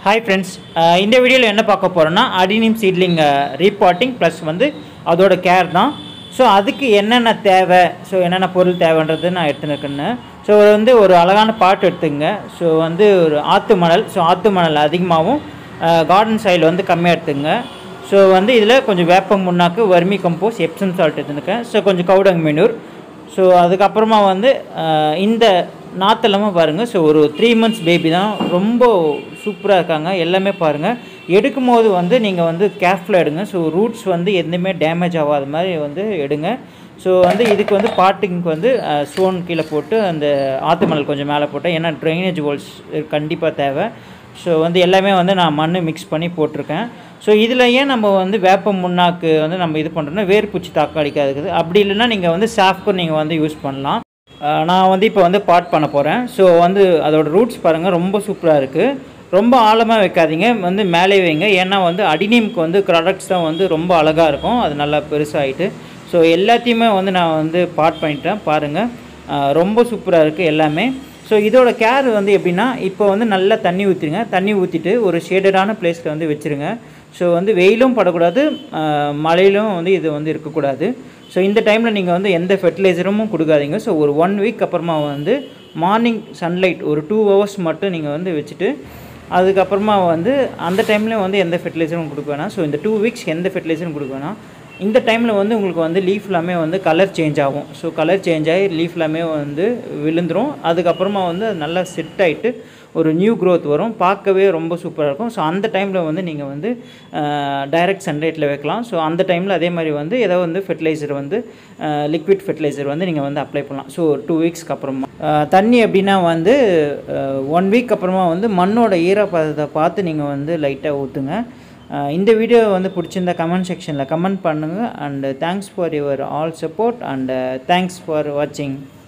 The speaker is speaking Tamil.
ஹாய் ஃப்ரெண்ட்ஸ் இந்த வீடியோவில் என்ன பார்க்க போகிறோன்னா அடினிம் சீட்லிங் ரீபாட்டிங் ப்ளஸ் வந்து அதோட கேர் தான் ஸோ அதுக்கு என்னென்ன தேவை ஸோ என்னென்ன பொருள் தேவைன்றது நான் எடுத்துன்னு ஸோ வந்து ஒரு அழகான பாட்டு எடுத்துங்க ஸோ வந்து ஒரு ஆற்று மணல் ஸோ ஆற்று மணல் அதிகமாகவும் கார்டன் சைடில் வந்து கம்மியாக எடுத்துங்க ஸோ வந்து இதில் கொஞ்சம் வேப்பம் முன்னாக்கு வர்மி கம்போஸ் எப்சம் சால்ட் எடுத்துருக்கேன் ஸோ கொஞ்சம் கவுடங் மெனூர் ஸோ அதுக்கப்புறமா வந்து அஹ், இந்த நாத்தெல்லாமல் பாருங்கள் ஸோ ஒரு த்ரீ மந்த்ஸ் பேபி தான் ரொம்ப சூப்பராக இருக்காங்க எல்லாமே பாருங்கள் எடுக்கும் போது வந்து நீங்கள் வந்து கேர்ஃபுல்லாக எடுங்க ஸோ ரூட்ஸ் வந்து எதுவுமே டேமேஜ் ஆகாத மாதிரி வந்து எடுங்க ஸோ வந்து இதுக்கு வந்து பாட்டிங்க்கு வந்து ஸ்டோன் கீழே போட்டு அந்த ஆற்று மணல் கொஞ்சம் மேலே போட்டேன் ஏன்னா ட்ரைனேஜ் ஹோல்ஸ் கண்டிப்பாக தேவை ஸோ வந்து எல்லாமே வந்து நான் மண் மிக்ஸ் பண்ணி போட்டிருக்கேன் ஸோ இதில் ஏன் நம்ம வந்து வேப்ப முன்னாக்கு வந்து நம்ம இது பண்ணுறோன்னா வேர்பூச்சி தாக்கம் அடிக்காதுக்குது அப்படி இல்லைன்னா நீங்கள் வந்து சாஃப்க்கும் நீங்கள் வந்து யூஸ் பண்ணலாம் அஹ் நான் வந்து இப்போ வந்து பாட் பண்ண போகிறேன் ஸோ வந்து அதோட ரூட்ஸ் பாருங்கள் ரொம்ப சூப்பராக இருக்குது ரொம்ப ஆழமாக வைக்காதீங்க வந்து மேலே வைங்க ஏன்னா வந்து அடினியம்க்கு வந்து ப்ராடக்ட்ஸ் தான் வந்து ரொம்ப அழகாக இருக்கும் அது நல்லா பெருசாகிட்டு ஸோ எல்லாத்தையுமே வந்து நான் வந்து பாட் பண்ணிட்டேன் பாருங்கள் அஹ் ரொம்ப சூப்பராக இருக்குது எல்லாமே ஸோ இதோட கேர் வந்து எப்படின்னா இப்போ வந்து நல்லா தண்ணி ஊற்றிடுங்க தண்ணி ஊற்றிட்டு ஒரு ஷேடடான பிளேஸில் வந்து வச்சுருங்க ஸோ வந்து வெயிலும் படக்கூடாது அஹ் மழையிலும் வந்து இது வந்து இருக்கக்கூடாது ஸோ இந்த டைமில் நீங்கள் வந்து எந்த ஃபெர்டிலைசரும் கொடுக்காதீங்க ஸோ ஒரு ஒன் வீக் அப்புறமா வந்து மார்னிங் சன்லைட் ஒரு டூ ஹவர்ஸ் மட்டும் நீங்கள் வந்து வச்சுட்டு அதுக்கப்புறமா வந்து அந்த டைம்லேயும் வந்து எந்த ஃபெர்டிலைசரும் கொடுக்க வேணாம் ஸோ இந்த டூ வீக்ஸ் எந்த ஃபெர்டிலைசரும் கொடுக்க வேணாம் இந்த டைமில் வந்து உங்களுக்கு வந்து லீஃப் எல்லாமே வந்து கலர் சேஞ்ச் ஆகும் ஸோ கலர் சேஞ்ச் ஆகி லீஃப் எல்லாமே வந்து விழுந்துரும் அதுக்கப்புறமா வந்து அது நல்லா செட் ஆகிட்டு ஒரு நியூ growth வரும் பார்க்கவே ரொம்ப சூப்பராக இருக்கும் ஸோ அந்த டைமில் வந்து நீங்கள் வந்து டைரக்ட் சன்லைட்டில் வைக்கலாம் ஸோ அந்த டைமில் அதே மாதிரி வந்து ஏதோ வந்து ஃபெர்டிலைசர் வந்து லிக்விட் ஃபெர்டிலைசர் வந்து நீங்கள் வந்து அப்ளை பண்ணலாம் ஸோ டூ வீக்ஸ்க்கு அப்புறமா அஹ், தண்ணி எப்படின்னா வந்து ஒன் வீக் அப்புறமா வந்து மண்ணோட ஈரப்பதத்தை பார்த்து நீங்கள் வந்து லைட்டாக ஊற்றுங்க அஹ் இந்த வீடியோ வந்து பிடிச்சிருந்தா கமெண்ட் செக்ஷனில் கமெண்ட் பண்ணுங்கள் and thanks for your all support and thanks for வாட்சிங்